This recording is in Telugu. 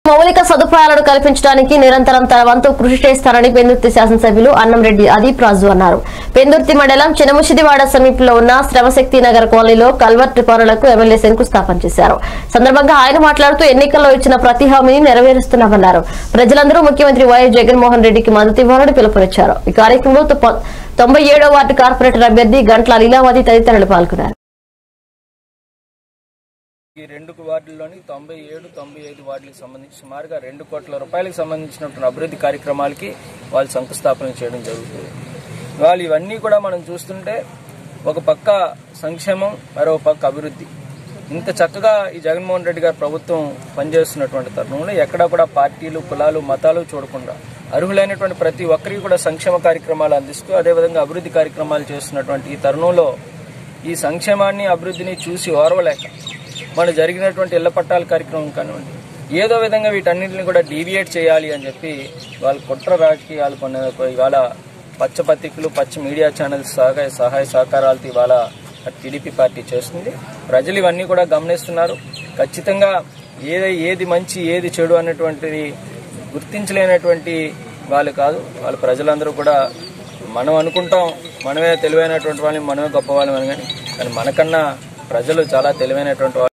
మౌలిక సదుపాయాలను కల్పించడానికి నిరంతరం తన వంతు కృషి చేస్తారని పెందుర్తి శాసనసభ్యులు అన్నంరెడ్డి అదీప్ రాజు అన్నారు పెందుర్తి మండలం చినముషిదివాడ సమీపంలో ఉన్న శ్రమశక్తి నగర్ కాలనీలో కల్వర్ట్ పనులకు ఎమ్మెల్యే శంకుస్థాపన చేశారు సందర్భంగా ఆయన మాట్లాడుతూ ఎన్నికల్లో ఇచ్చిన ప్రతి హామీని నెరవేరుస్తున్నామన్నారు ప్రజలందరూ ముఖ్యమంత్రి వైఎస్ జగన్మోహన్ రెడ్డికి మద్దతు ఇవ్వాలని పిలుపునిచ్చారు ఈ కార్యక్రమంలో తొ- తొంభై ఏడో వార్డు కార్పొరేటర్ అభ్యర్థి గంట్ల లీలావతి తదితరులు పాల్గొన్నారు ఈ రెండు వార్డుల్లోని తొంభై ఏడు తొంభై ఐదు వార్డులకు సంబంధించి సుమారుగా రెండు కోట్ల రూపాయలకు సంబంధించినటువంటి అభివృద్ధి కార్యక్రమాలకి వాళ్ళు శంకుస్థాపన చేయడం జరుగుతుంది వాళ్ళు ఇవన్నీ కూడా మనం చూస్తుంటే ఒక పక్క సంక్షేమం మరో పక్క అభివృద్ధి ఇంత చక్కగా ఈ జగన్మోహన్ రెడ్డి గారి ప్రభుత్వం పనిచేస్తున్నటువంటి తరుణంలో ఎక్కడా కూడా పార్టీలు కులాలు మతాలు చూడకుండా అర్హులైనటువంటి ప్రతి ఒక్కరికి కూడా సంక్షేమ కార్యక్రమాలు అందిస్తూ అదేవిధంగా అభివృద్ధి కార్యక్రమాలు చేస్తున్నటువంటి ఈ తరుణంలో ఈ సంక్షేమాన్ని అభివృద్ధిని చూసి ఓర్వలేక మన జరిగినటువంటి ఇళ్ల పట్టాల కార్యక్రమం కానివ్వండి ఏదో విధంగా వీటన్నిటిని కూడా డీవియేట్ చేయాలి అని చెప్పి వాళ్ళ కుట్ర రాజకీయాలు కొన్ని ఇవాళ పచ్చ పత్రికలు పచ్చ మీడియా ఛానల్స్ సహాయ సహాయ సహకారాలతో ఇవాళ టీడీపీ పార్టీ చేస్తుంది ప్రజలు ఇవన్నీ కూడా గమనిస్తున్నారు ఖచ్చితంగా ఏది ఏది మంచి ఏది చెడు అన్నటువంటిది గుర్తించలేనటువంటి వాళ్ళు కాదు వాళ్ళ ప్రజలందరూ కూడా మనం అనుకుంటాం మనమే తెలివైనటువంటి వాళ్ళని మనమే గొప్ప వాళ్ళని కానీ కానీ మనకన్నా ప్రజలు చాలా తెలివైనటువంటి వాళ్ళు